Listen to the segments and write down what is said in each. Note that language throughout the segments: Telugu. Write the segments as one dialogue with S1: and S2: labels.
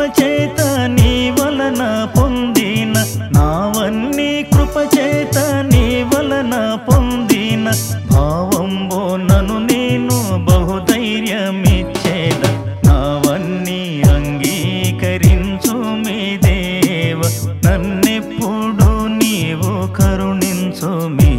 S1: కృపచేత నీ వలన పొందిన నావన్నీ కృపచేత నీ వలన పొందిన భావంబో నను నేను బహుధైర్యమిచ్చేద నావన్నీ అంగీకరించు మీ దేవ నన్నెప్పుడు నీవు కరుణించు మీ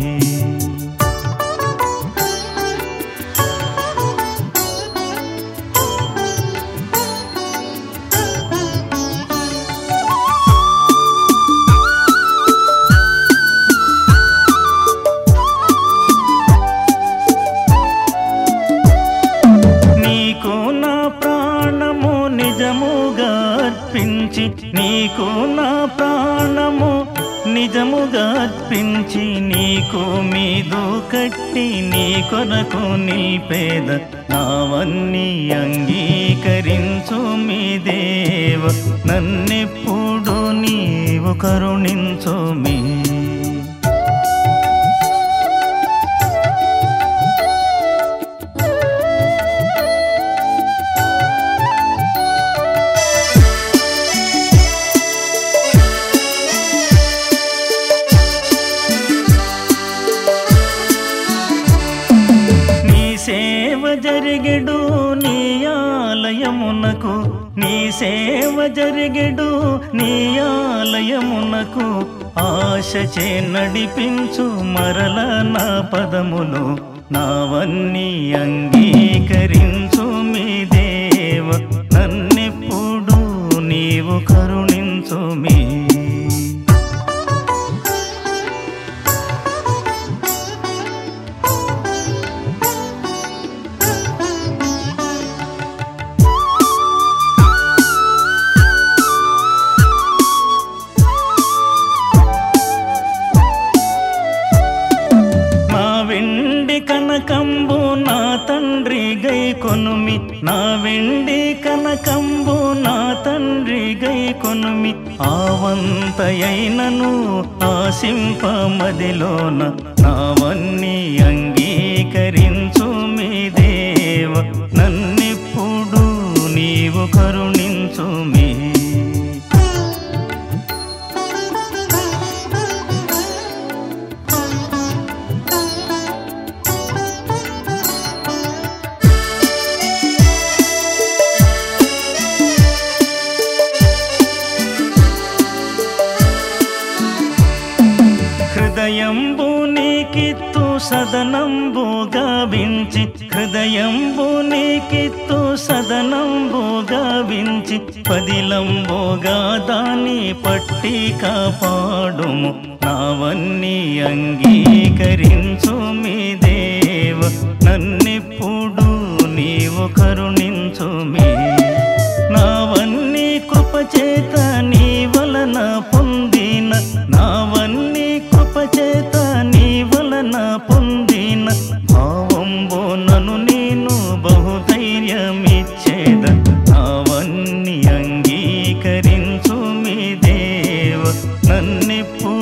S1: నీకు నా ప్రాణము నిజముగా అర్పించి నీకు నా ప్రాణము నిజముగా అర్పించి నీకు మీదు కట్టి నీ కొరకు నిల్పేద నావన్నీ అంగీకరించు మీ దేవ నన్నెప్పుడు నీవు కరుణించు మీ నీ సేవ జరిగెడు నీ ఆలయమునకు నీ సేవ జరిగెడు నీ ఆలయమునకు ఆశచే నడిపించు మరల నా పదములు నావన్నీ అంగీకరించు మీ దేవ నన్నెప్పుడు నీవు కరుణించు మీ నా వెండి కనకంబు నా తండ్రి గై కొనుమి నా వెండి కనకంబు నా తండ్రి గై కొనుమి ఆవంతయైనను ఆశింప మదిలోన నావన్నీ అంగీకరించు మీ దేవ నన్నెప్పుడు నీవు కరుణించు మీ హృదయంబు నీకిత్తు సదనంబు గావించి హృదయంబు నీకిత్తు సదనంబు గావించి పదిలంబోగా దాని పట్టి కాపాడుము నావన్నీ అంగీకరించు మీ దేవ నన్నెప్పుడు నీవు కరుణించు మీ నావన్నీ కృపచేత నీ వలన పొందిన నావన్నీ కృపచేత నీ వలన పొందిన భావంబో నను నేను బహుధైర్యమిచ్చేద నావన్నీ అంగీకరించు మీ దేవ నన్నెప్పుడు